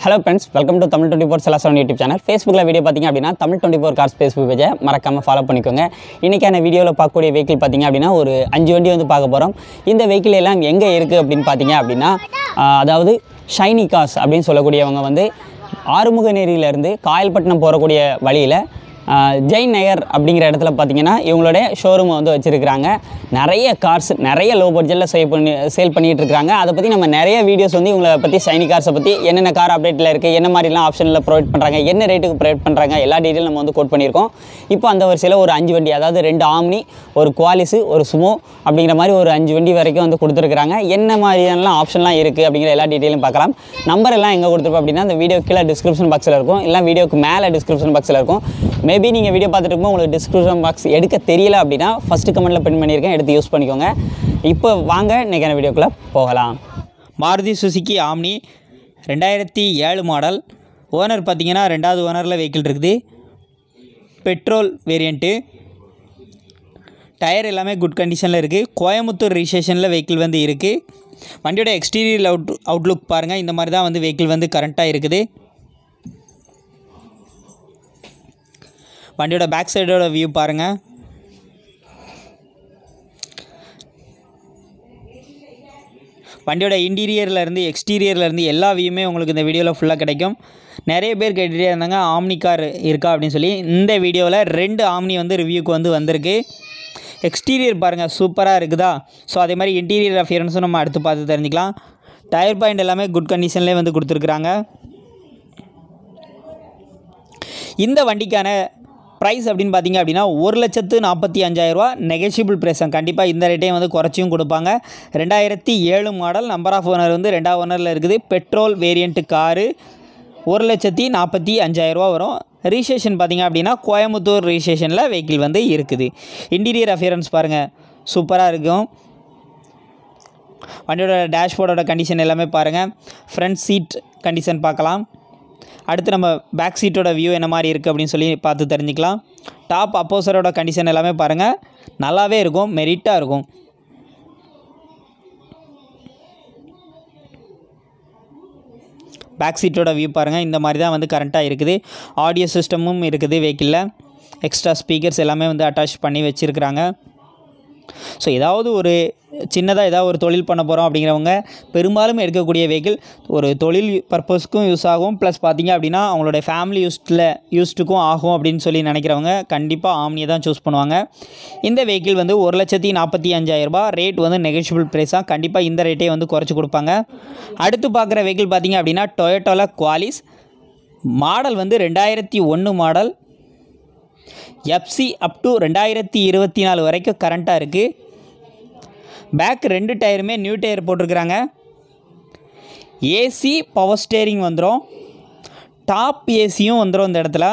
hello friends welcome to Tamil twenty four செலாசன் YouTube channel ஃபேஸ்புக்கில் video பார்த்தீங்க அப்படின்னா Tamil twenty four cars Facebook பேஜை மறக்காமல் ஃபாலோ பண்ணிக்கோங்க இன்றைக்கான வீடியோவில் பார்க்கக்கூடிய வெஹிக்கிள் பார்த்தீங்க அப்படின்னா ஒரு அஞ்சு வண்டி வந்து பார்க்க போகிறோம் இந்த வெஹிக்கிள் எல்லாம் எங்கே இருக்குது அப்படின்னு பார்த்தீங்க அப்படின்னா ஆஹ், அதாவது ஷைனி கார்ஸ் அப்படின்னு சொல்லக்கூடியவங்க வந்து ஆறுமுக நேரியிலேருந்து காயல்பட்டினம் போகக்கூடிய வழியில் ஜெயின் நகர் அப்படிங்கிற இடத்துல பார்த்தீங்கன்னா இவங்களுடைய ஷோரூமை வந்து வச்சுருக்கிறாங்க நிறைய கார்ஸ் நிறைய லோ பட்ஜெட்டில் சேல் பண்ணி சேல் பண்ணிகிட்டு இருக்காங்க அதை பற்றி நம்ம நிறைய வீடியோஸ் வந்து இவங்களை பற்றி ஷைனி கார்ஸை பற்றி என்னென்ன கார் அப்டேட்டில் இருக்குது என்ன மாதிரிலாம் ஆப்ஷனில் ப்ரொவைட் பண்ணுறாங்க என்ன ரேட்டுக்கு ப்ரொவைட் பண்ணுறாங்க எல்லா டீட்டெயில் நம்ம வந்து கோட் பண்ணியிருக்கோம் இப்போ அந்த வரிசையில் ஒரு அஞ்சு வண்டி அதாவது ரெண்டு ஆம்னி ஒரு குவாலிஸு ஒரு சுமோ அப்படிங்கிற மாதிரி ஒரு அஞ்சு வண்டி வரைக்கும் வந்து கொடுத்துருக்குறாங்க என்ன மாதிரியானலாம் ஆப்ஷன்லாம் இருக்குது அப்படிங்கிற எல்லா டீட்டெயிலும் பார்க்கலாம் நம்பர் எல்லாம் எங்கே கொடுத்துருப்போம் அப்படின்னா அந்த வீடியோ கீழே டிஸ்கிரிப்ஷன் பாக்ஸில் இருக்கும் இல்லை வீடியோக்கு மேலே டிஸ்கிரிப்ஷன் பாக்ஸில் இருக்கும் மேபி நீங்கள் வீடியோ பார்த்துட்டு இருக்கும்போது உங்களுக்கு டிஸ்கிரிப்ஷன் பாக்ஸ் எடுக்க தெரியல அப்படின்னா ஃபஸ்ட்டு கமெண்ட்டில் பின் பண்ணியிருக்கேன் எடுத்து யூஸ் பண்ணிக்கோங்க இப்போ வாங்க இன்றைக்கான வீடியோக்குள்ளே போகலாம் மாருதி சுசுக்கி ஆம்னி ரெண்டாயிரத்தி ஏழு மாடல் ஓனர் பார்த்தீங்கன்னா ரெண்டாவது ஓனரில் வெஹிக்கிள் இருக்குது பெட்ரோல் வேரியண்ட்டு டயர் எல்லாமே குட் கண்டிஷனில் இருக்குது கோயம்புத்தூர் ரிஜிஸ்ட்ரேஷனில் வெஹிக்கிள் வந்து இருக்குது வண்டியோட எக்ஸ்டீரியர் அவுட் அவுட்லுக் பாருங்கள் இந்த மாதிரி தான் வந்து வெஹிக்கிள் வந்து கரண்ட்டாக இருக்குது வண்டியோட பேக் சைடோட வியூ பாருங்கள் வண்டியோட இன்டீரியரில் இருந்து எக்ஸ்டீரியரில் இருந்து எல்லா வியூமே உங்களுக்கு இந்த வீடியோவில் ஃபுல்லாக கிடைக்கும் நிறைய பேர் கேட்டுகிட்டே இருந்தாங்க ஆம்னி கார் இருக்கா அப்படின்னு சொல்லி இந்த வீடியோவில் ரெண்டு ஆம்னி வந்து ரிவ்யூக்கு வந்து வந்திருக்கு எக்ஸ்டீரியர் பாருங்கள் சூப்பராக இருக்குதா ஸோ அதே மாதிரி இன்டீரியர் அஃபியரன்ஸும் நம்ம அடுத்து பார்த்து தெரிஞ்சுக்கலாம் டயர் பாயிண்ட் எல்லாமே குட் கண்டிஷன்லேயே வந்து கொடுத்துருக்குறாங்க இந்த வண்டிக்கான ப்ரைஸ் அப்படின்னு பார்த்தீங்க அப்படின்னா ஒரு லட்சத்து நாற்பத்தி அஞ்சாயிரரூவா நெகஷியபிள் ப்ரைஸ் கண்டிப்பாக இந்த ரேட்டையும் வந்து குறைச்சியும் கொடுப்பாங்க ரெண்டாயிரத்தி ஏழு மாடல் நம்பர் ஆஃப் ஓனர் வந்து ரெண்டாவது ஓனரில் இருக்குது பெட்ரோல் வேரியண்ட்டு காரு ஒரு லட்சத்தி நாற்பத்தி அஞ்சாயிரரூவா வரும் ரிஜிஸ்ட்ரேஷன் பார்த்தீங்க அப்படின்னா கோயம்புத்தூர் ரிஜிஸ்ட்ரேஷனில் வெஹிக்கிள் வந்து இருக்குது இன்டீரியர் அஃபியரன்ஸ் பாருங்கள் சூப்பராக இருக்கும் வண்டியோட டேஷ்போர்டோட கண்டிஷன் எல்லாமே பாருங்கள் ஃப்ரண்ட் சீட் கண்டிஷன் பார்க்கலாம் அடுத்து நம்ம பேக் சீட்டோட வியூ என்ன மாதிரி இருக்குது அப்படின்னு சொல்லி பார்த்து தெரிஞ்சுக்கலாம் டாப் அப்போசரோட கண்டிஷன் எல்லாமே பாருங்கள் நல்லாவே இருக்கும் மெரிட்டாக இருக்கும் பேக் சீட்டோட வியூ பாருங்கள் இந்த மாதிரி தான் வந்து கரண்ட்டாக இருக்குது ஆடியோ சிஸ்டமும் இருக்குது வெஹிக்கிளில் எக்ஸ்ட்ரா ஸ்பீக்கர்ஸ் எல்லாமே வந்து அட்டாச் பண்ணி வச்சுருக்குறாங்க ஸோ ஏதாவது ஒரு சின்னதாக ஏதாவது ஒரு தொழில் பண்ண போகிறோம் அப்படிங்கிறவங்க பெரும்பாலும் எடுக்கக்கூடிய வெஹிக்கிள் ஒரு தொழில் பர்பஸ்க்கும் யூஸ் ஆகும் ப்ளஸ் பார்த்தீங்க அப்படின்னா அவங்களோட ஃபேமிலி யூஸ்டில் யூஸ்ட்டுக்கும் ஆகும் அப்படின்னு சொல்லி நினைக்கிறவங்க கண்டிப்பாக ஆம்னியை தான் சூஸ் பண்ணுவாங்க இந்த வெஹிக்கிள் வந்து ஒரு லட்சத்தி நாற்பத்தி அஞ்சாயிரரூபா ரேட் வந்து நெகோஷியபிள் ப்ரைஸாக கண்டிப்பாக இந்த ரேட்டே வந்து குறைச்சி கொடுப்பாங்க அடுத்து பார்க்குற வெஹிக்கிள் பார்த்தீங்க அப்படின்னா டொயோட்டோவில் குவாலிஸ் மாடல் வந்து ரெண்டாயிரத்தி ஒன்று மாடல் எஃப்சி அப் டு ரெண்டாயிரத்தி இருபத்தி நாலு வரைக்கும் கரண்ட்டாக இருக்குது பேக் ரெண்டு டயருமே நியூ டயர் போட்டிருக்கிறாங்க ஏசி பவர் ஸ்டேரிங் வந்துடும் டாப் ஏசியும் வந்துடும் இந்த இடத்துல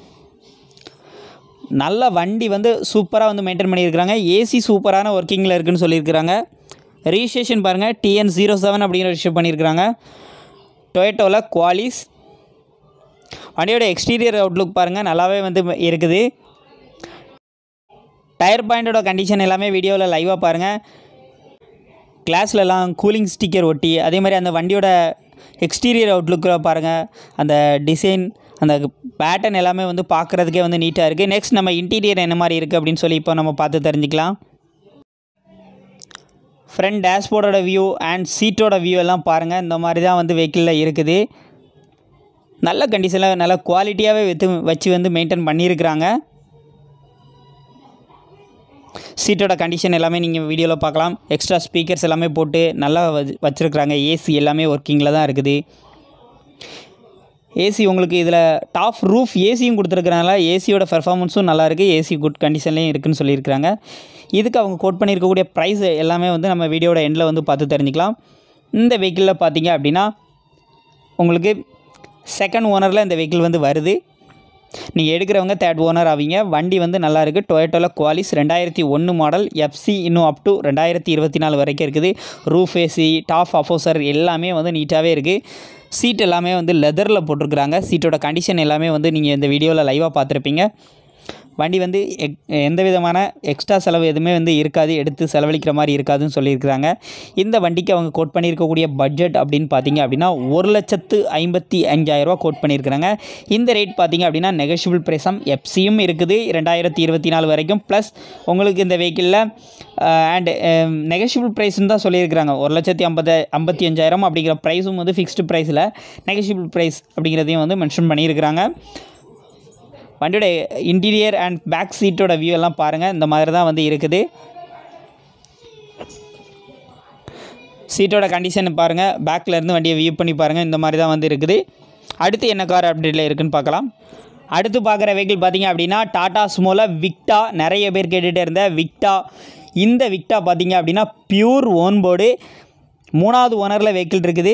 நல்ல வண்டி வந்து சூப்பராக வந்து மெயின்டைன் பண்ணியிருக்கிறாங்க ஏசி சூப்பரான ஒர்க்கிங்கில் இருக்குன்னு சொல்லியிருக்கிறாங்க ரிஜிஸ்ட்ரேஷன் பாருங்கள் டிஎன் ஜீரோ செவன் அப்படிங்கிற ரிஜிஸ்டர் பண்ணியிருக்கிறாங்க டொயேட்டோவில் குவாலிஸ் வண்டியோட எக்ஸ்டீரியர் அவுட்லுக் பாருங்கள் நல்லாவே வந்து இருக்குது டயர் பாயிண்டோட கண்டிஷன் எல்லாமே வீடியோவில் லைவாக பாருங்கள் கிளாஸ்லலாம் கூலிங் ஸ்டிக்கர் ஒட்டி அதே மாதிரி அந்த வண்டியோட எக்ஸ்டீரியர் அவுட்லுக்கில் பாருங்கள் அந்த டிசைன் அந்த பேட்டர்ன் எல்லாமே வந்து பார்க்குறதுக்கே வந்து நீட்டாக இருக்குது நெக்ஸ்ட் நம்ம இன்டீரியர் என்ன மாதிரி இருக்குது அப்படின்னு சொல்லி இப்போ நம்ம பார்த்து தெரிஞ்சுக்கலாம் ஃப்ரண்ட் டேஷ்போர்டோட வியூ அண்ட் சீட்டோட வியூ எல்லாம் பாருங்கள் இந்த மாதிரி தான் வந்து வெஹிக்கிளில் இருக்குது நல்ல கண்டிஷனில் நல்ல குவாலிட்டியாகவே வச்சு வச்சு வந்து மெயின்டைன் பண்ணியிருக்கிறாங்க சீட்டோட கண்டிஷன் எல்லாமே நீங்கள் வீடியோவில் பார்க்கலாம் எக்ஸ்ட்ரா ஸ்பீக்கர்ஸ் எல்லாமே போட்டு நல்லா வச்சு வச்சுருக்குறாங்க ஏசி எல்லாமே ஒர்க்கிங்கில் தான் இருக்குது ஏசி உங்களுக்கு இதில் டாப் ரூஃப் ஏசியும் கொடுத்துருக்கறனால ஏசியோட பெர்ஃபார்மன்ஸும் நல்லா இருக்குது ஏசி குட் கண்டிஷன்லேயும் இருக்குன்னு சொல்லியிருக்கிறாங்க இதுக்கு அவங்க கோட் பண்ணியிருக்கக்கூடிய ப்ரைஸ் எல்லாமே வந்து நம்ம வீடியோட எண்டில் வந்து பார்த்து தெரிஞ்சுக்கலாம் இந்த வெஹிக்கிளில் பார்த்தீங்க அப்படின்னா உங்களுக்கு செகண்ட் ஓனரில் இந்த வெஹிக்கிள் வந்து வருது நீங்கள் எடுக்கிறவங்க தேர்ட் ஓனர் ஆவீங்க வண்டி வந்து நல்லா இருக்குது டொயேட்டோவில் குவாலிஸ் ரெண்டாயிரத்தி ஒன்று மாடல் எஃப்சி இன்னும் அப் டு ரெண்டாயிரத்தி இருபத்தி நாலு வரைக்கும் இருக்குது ரூஃப் ஏசி டாப் அஃபோசர் எல்லாமே வந்து நீட்டாகவே இருக்குது சீட் எல்லாமே வந்து லெதரில் போட்டிருக்கிறாங்க சீட்டோட கண்டிஷன் எல்லாமே வந்து நீங்கள் இந்த வீடியோவில் லைவாக பார்த்துருப்பீங்க வண்டி வந்து எக் எந்த விதமான எக்ஸ்ட்ரா செலவு எதுவுமே வந்து இருக்காது எடுத்து செலவழிக்கிற மாதிரி இருக்காதுன்னு சொல்லியிருக்கிறாங்க இந்த வண்டிக்கு அவங்க கோட் பண்ணியிருக்கக்கூடிய பட்ஜெட் அப்படின்னு பார்த்தீங்க அப்படின்னா ஒரு லட்சத்து ஐம்பத்தி அஞ்சாயிரரூவா கோட் பண்ணியிருக்கிறாங்க இந்த ரேட் பார்த்தீங்க அப்படின்னா நெகஷியபிள் ப்ரைஸாம் எஃப்சியும் இருக்குது ரெண்டாயிரத்தி இருபத்தி நாலு வரைக்கும் ப்ளஸ் உங்களுக்கு இந்த வெஹிக்கிளில் அண்ட் நெகஷியபிள் ப்ரைஸ்னு தான் சொல்லியிருக்கிறாங்க ஒரு லட்சத்தி ஐம்பது ஐம்பத்தி அஞ்சாயிரம் அப்படிங்கிற ப்ரைஸும் வந்து ஃபிக்ஸ்டு ப்ரைஸில் நெகஷியபிள் ப்ரைஸ் அப்படிங்கிறதையும் வந்து மென்ஷன் பண்ணியிருக்கிறாங்க வண்டியோட இன்டீரியர் அண்ட் பேக் சீட்டோட வியூ எல்லாம் பாருங்கள் இந்த மாதிரி தான் வந்து இருக்குது சீட்டோட கண்டிஷன் பாருங்கள் பேக்கில் இருந்து வண்டியை வியூ பண்ணி பாருங்கள் இந்த மாதிரி தான் வந்து இருக்குது அடுத்து என்ன கார் அப்டேட்டில் இருக்குன்னு பார்க்கலாம் அடுத்து பார்க்குற வெஹிக்கிள் பார்த்தீங்க அப்படின்னா டாடா ஸ்மோல விக்டா நிறைய பேர் கேட்டுகிட்டே இருந்த விக்டா இந்த விக்டா பார்த்தீங்க அப்படின்னா பியூர் ஓன் போர்டு மூணாவது ஓனரில் வெஹிக்கிள் இருக்குது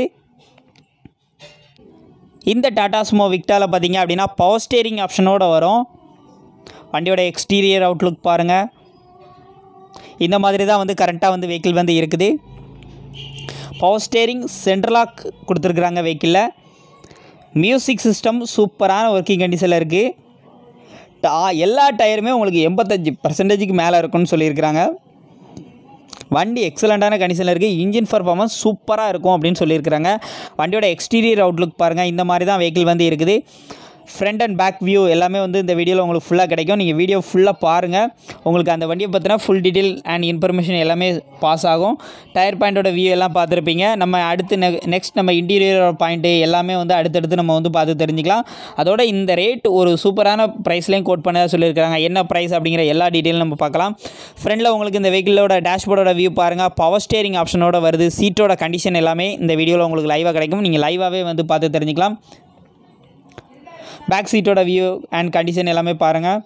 இந்த டாடா ஸ்மோ விக்டாவில் பார்த்தீங்க அப்படின்னா பவர் ஸ்டேரிங் ஆப்ஷனோடு வரும் வண்டியோட எக்ஸ்டீரியர் அவுட்லுக் பாருங்கள் இந்த மாதிரி தான் வந்து கரெக்டாக வந்து வெஹிக்கிள் வந்து இருக்குது பவர் ஸ்டேரிங் சென்ட்ரலாக் கொடுத்துருக்குறாங்க வெஹிக்கிளில் மியூசிக் சிஸ்டம் சூப்பரான ஒர்க்கிங் கண்டிஷனில் இருக்குது டா எல்லா டயருமே உங்களுக்கு எண்பத்தஞ்சு பர்சன்டேஜுக்கு மேலே இருக்கும்னு சொல்லியிருக்கிறாங்க வண்டி எக்ஸலண்ட்டான கண்டிஷனில் இருக்குது இன்ஜின் பர்ஃபார்மன்ஸ் சூப்பராக இருக்கும் அப்படின்னு சொல்லியிருக்கிறாங்க வண்டியோட எக்ஸ்டீரியர் அவுட்லுக் பாருங்கள் இந்த மாதிரி தான் வெஹிக்கிள் வந்து இருக்குது ஃப்ரண்ட் அண்ட் பேக் வியூ எல்லாமே வந்து இந்த வீடியோவில் உங்களுக்கு ஃபுல்லாக கிடைக்கும் நீங்கள் வீடியோ ஃபுல்லாக பாருங்கள் உங்களுக்கு அந்த வண்டியை பற்றின ஃபுல் டீட்டெயில் அண்ட் இன்ஃபர்மேஷன் எல்லாமே பாஸ் ஆகும் டயர் பாயிண்ட்டோட வியூ எல்லாம் பார்த்துருப்பீங்க நம்ம அடுத்து நெ நெக்ஸ்ட் நம்ம இன்டீரியர் பாயிண்ட்டு எல்லாமே வந்து அடுத்தடுத்து நம்ம வந்து பார்த்து தெரிஞ்சுக்கலாம் அதோட இந்த ரேட் ஒரு சூப்பரான ப்ரைஸ்லேயும் கோட் பண்ணதாக சொல்லியிருக்காங்க என்ன ப்ரைஸ் அப்படிங்கிற எல்லா டீட்டெயிலும் நம்ம பார்க்கலாம் ஃப்ரண்டில் உங்களுக்கு இந்த வெஹிக்கிளோட டேஷ்போர்டோட வியூ பாருங்கள் பவர் ஸ்டேரிங் ஆப்ஷனோட வருது சீட்டோட கண்டிஷன் எல்லாமே இந்த வீடியோவில் உங்களுக்கு லைவாக கிடைக்கும் நீங்கள் லைவாகவே வந்து பார்த்து தெரிஞ்சுக்கலாம் பேக் சீட்டோட வியூ அண்ட் கண்டிஷன் எல்லாமே பாருங்கள்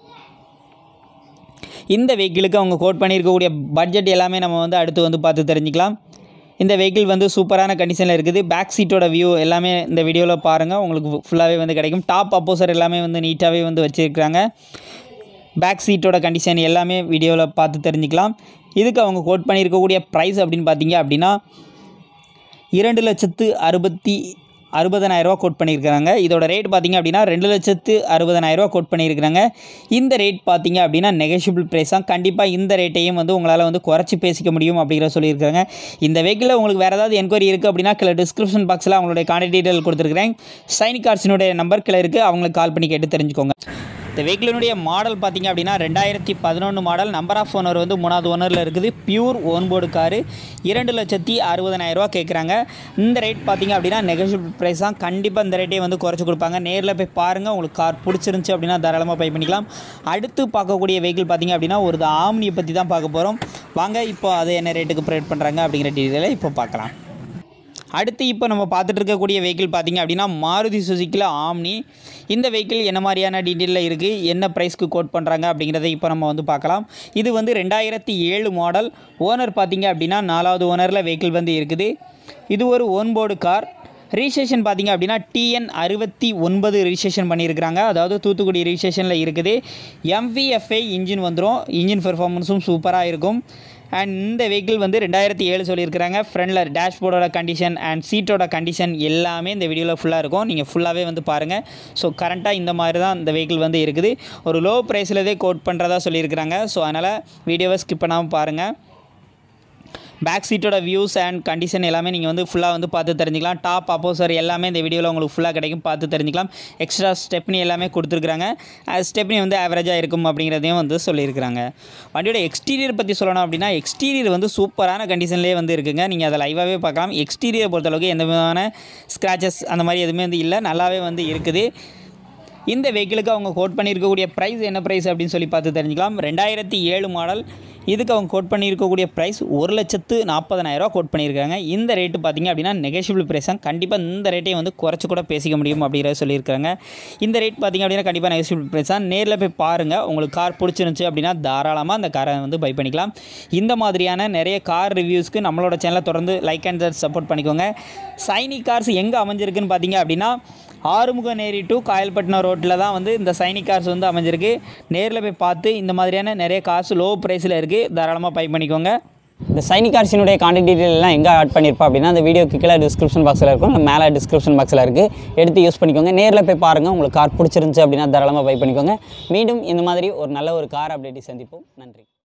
இந்த வெஹிக்கிளுக்கு அவங்க கோட் பண்ணியிருக்கக்கூடிய பட்ஜெட் எல்லாமே நம்ம வந்து அடுத்து வந்து பார்த்து தெரிஞ்சுக்கலாம் இந்த வெஹிக்கிள் வந்து சூப்பரான கண்டிஷனில் இருக்குது பேக் சீட்டோட வியூ எல்லாமே இந்த வீடியோவில் பாருங்கள் உங்களுக்கு ஃபுல்லாகவே வந்து கிடைக்கும் டாப் அப்போசர் எல்லாமே வந்து நீட்டாகவே வந்து வச்சுருக்காங்க பேக் சீட்டோட கண்டிஷன் எல்லாமே வீடியோவில் பார்த்து தெரிஞ்சுக்கலாம் இதுக்கு அவங்க கோட் பண்ணியிருக்கக்கூடிய ப்ரைஸ் அப்படின்னு பார்த்தீங்க அப்படின்னா இரண்டு லட்சத்து அறுபத்தி அறுபதனாயிரரூவா கோட் பண்ணியிருக்கிறாங்க இதோட ரேட் பார்த்தீங்க அப்படின்னா ரெண்டு லட்சத்து அறுபதனாயிரரூவா கோட் பண்ணியிருக்கிறாங்க இந்த ரேட் பார்த்தீங்க அப்படின்னா நெகஷியபிள் ப்ரைஸ் தான் கண்டிப்பாக இந்த ரேட்டையும் வந்து உங்களால் வந்து குறைச்சி பேசிக்க முடியும் அப்படிங்கிற சொல்லியிருக்காங்க இந்த வெஹிக்கிளில் உங்களுக்கு வேறு ஏதாவது என்கொயரி இருக்குது அப்படின்னா கீழே டிஸ்கிரிப்ஷன் பாக்ஸில் அவங்களுடைய கான்டாக்ட் டீட்டெயில் கொடுத்துருக்கிறேன் சைனிக் கார்ட்ஸினுடைய நம்பர் கீழே இருக்குது அவங்களுக்கு கால் பண்ணி கேட்டு தெரிஞ்சுக்கோங்க இந்த வெஹிக்கிளினுடைய மாடல் பார்த்தீங்க அப்படின்னா ரெண்டாயிரத்தி பதினொன்று மாடல் நம்பர் ஆஃப் ஓனர் வந்து மூணாவது ஓனரில் இருக்குது பியூர் ஓன்போர்டு காரு இரண்டு லட்சத்தி அறுபதனாயிரரூவா கேட்குறாங்க இந்த ரேட் பார்த்தீங்க அப்படின்னா நெகோஷியபிள் ப்ரைஸ் தான் கண்டிப்பாக இந்த ரேட்டே வந்து குறைச்சி கொடுப்பாங்க நேரில் போய் பாருங்கள் உங்களுக்கு கார் பிடிச்சிருந்துச்சி அப்படின்னா தாராளமாக பை பண்ணிக்கலாம் அடுத்து பார்க்கக்கூடிய வெஹிக்கிள் பார்த்தீங்க அப்படின்னா ஒரு ஆம்னியை பற்றி தான் பார்க்க போகிறோம் வாங்க இப்போ அது என்ன ரேட்டுக்கு ப்ரொவைட் பண்ணுறாங்க அப்படிங்கிற டீட்டெயிலை இப்போ பார்க்கலாம் அடுத்து இப்போ நம்ம பார்த்துட்டு இருக்கக்கூடிய வெஹிக்கிள் பார்த்தீங்க அப்படின்னா மாருதி சுசுக்கியில் ஆம்னி இந்த வெஹிக்கிள் என்ன மாதிரியான டீட்டெயிலில் இருக்குது என்ன ப்ரைஸ்க்கு கோட் பண்ணுறாங்க அப்படிங்கிறத இப்போ நம்ம வந்து பார்க்கலாம் இது வந்து ரெண்டாயிரத்தி ஏழு மாடல் ஓனர் பார்த்தீங்க அப்படின்னா நாலாவது ஓனரில் வெஹிக்கிள் வந்து இருக்குது இது ஒரு ஓன்போர்டு கார் ரிஜிஸ்ட்ரேஷன் பார்த்தீங்க அப்படின்னா டிஎன் அறுபத்தி ஒன்பது ரிஜிஸ்ட்ரேஷன் பண்ணியிருக்கிறாங்க அதாவது தூத்துக்குடி ரிஜிஸ்ட்ரேஷனில் இருக்குது எம்விஎஃப்ஐ இன்ஜின் வந்துடும் இன்ஜின் பெர்ஃபார்மன்ஸும் சூப்பராக இருக்கும் அண்ட் இந்த வெஹிக்கிள் வந்து ரெண்டாயிரத்தி ஏழு சொல்லியிருக்கிறாங்க ஃப்ரண்டில் டேஷ்போர்டோட கண்டிஷன் அண்ட் சீட்டோட கண்டிஷன் எல்லாமே இந்த வீடியோவில் ஃபுல்லாக இருக்கும் நீங்கள் ஃபுல்லாகவே வந்து பாருங்கள் ஸோ கரண்ட்டாக இந்த மாதிரி தான் இந்த வெஹிக்கிள் வந்து இருக்குது ஒரு லோ ப்ரைஸ்லதே கோட் பண்ணுறதா சொல்லியிருக்கிறாங்க ஸோ அதனால் வீடியோவை ஸ்கிப் பண்ணாமல் பாருங்கள் பேக் சீட்டோட வியூஸ் அண்ட் கண்டிஷன் எல்லாமே நீங்கள் வந்து ஃபுல்லாக வந்து பார்த்து தெரிஞ்சுக்கலாம் டாப் அப்போசர் எல்லாமே இந்த வீடியோவில் உங்களுக்கு ஃபுல்லாக கிடைக்கும் பார்த்து தெரிஞ்சுக்கலாம் எக்ஸ்ட்ரா ஸ்டெப்னி எல்லாமே கொடுத்துருக்குறாங்க ஸ்டெப்னி வந்து ஆவரேஜாக இருக்கும் அப்படிங்கிறதையும் வந்து சொல்லியிருக்கிறாங்க வண்டியோட எக்ஸ்டீரியர் பற்றி சொல்லணும் அப்படின்னா எக்ஸ்டீரியர் வந்து சூப்பரான கண்டிஷன்லேயே வந்து இருக்குங்க நீங்கள் அதை லைவாகவே பார்க்கலாம் எக்ஸ்டீரியர் பொறுத்தளவுக்கு எந்த விதமான ஸ்க்ராச்சஸ் அந்த மாதிரி எதுவுமே வந்து இல்லை நல்லாவே வந்து இருக்குது இந்த வெஹிக்கிளுக்கு அவங்க கோட் பண்ணியிருக்கக்கூடிய ப்ரைஸ் என்ன ப்ரைஸ் அப்படின்னு சொல்லி பார்த்து தெரிஞ்சுக்கலாம் ரெண்டாயிரத்தி ஏழு மாடல் இதுக்கு அவங்க கோட் பண்ணியிருக்கக்கூடிய ப்ரைஸ் ஒரு லட்சத்து நாற்பதனாயிரரூவா கோட் பண்ணியிருக்காங்க இந்த ரேட்டு பார்த்தீங்க அப்படின்னா நெகஷியபிள் ப்ரைஸ் தான் கண்டிப்பாக இந்த ரேட்டையும் வந்து குறைச்சி கூட பேசிக்க முடியும் அப்படிங்கிறத சொல்லியிருக்காங்க இந்த ரேட் பார்த்தீங்க அப்படின்னா கண்டிப்பாக நெகஷியபிள் ப்ரைஸ் தான் நேரில் போய் பாருங்கள் உங்களுக்கு கார் பிடிச்சிருந்துச்சி அப்படின்னா தாராளமாக அந்த காரை வந்து பை பண்ணிக்கலாம் இந்த மாதிரியான நிறைய கார் ரிவ்யூஸ்க்கு நம்மளோட சேனலை தொடர்ந்து லைக் அண்ட் சப்போர்ட் பண்ணிக்கோங்க சைனி கார்ஸ் எங்கே அமைஞ்சிருக்குன்னு பார்த்தீங்க அப்படின்னா ஆறுமுக நேரி டு காயல்பட்டினம் ரோட்டில் தான் வந்து இந்த சைனிக் கார்ஸ் வந்து அமைஞ்சிருக்கு நேரில் போய் பார்த்து இந்த மாதிரியான நிறைய காசு லோ ப்ரைஸில் இருக்குது தாராளமாக பை பண்ணிக்கோங்க இந்த சைனிக் கார்ஸினுடைய கான்டாக்ட் டீட்டெயில் எல்லாம் எங்கே ஆட் பண்ணியிருப்பா அப்படின்னா அந்த வீடியோக்கு கீழே டிஸ்கிரிப்ஷன் பாக்ஸில் இருக்கும் இல்லை மேலே டிஸ்கிரிப்ஷன் பாக்ஸில் இருக்குது எடுத்து யூஸ் பண்ணிக்கோங்க நேரில் போய் பாருங்கள் உங்களுக்கு கார் பிடிச்சிருந்துச்சு அப்படின்னா தாராளமாக பை பண்ணிக்கோங்க மீண்டும் இந்த மாதிரி ஒரு நல்ல ஒரு கார் அப்டேட்டை சந்திப்போம் நன்றி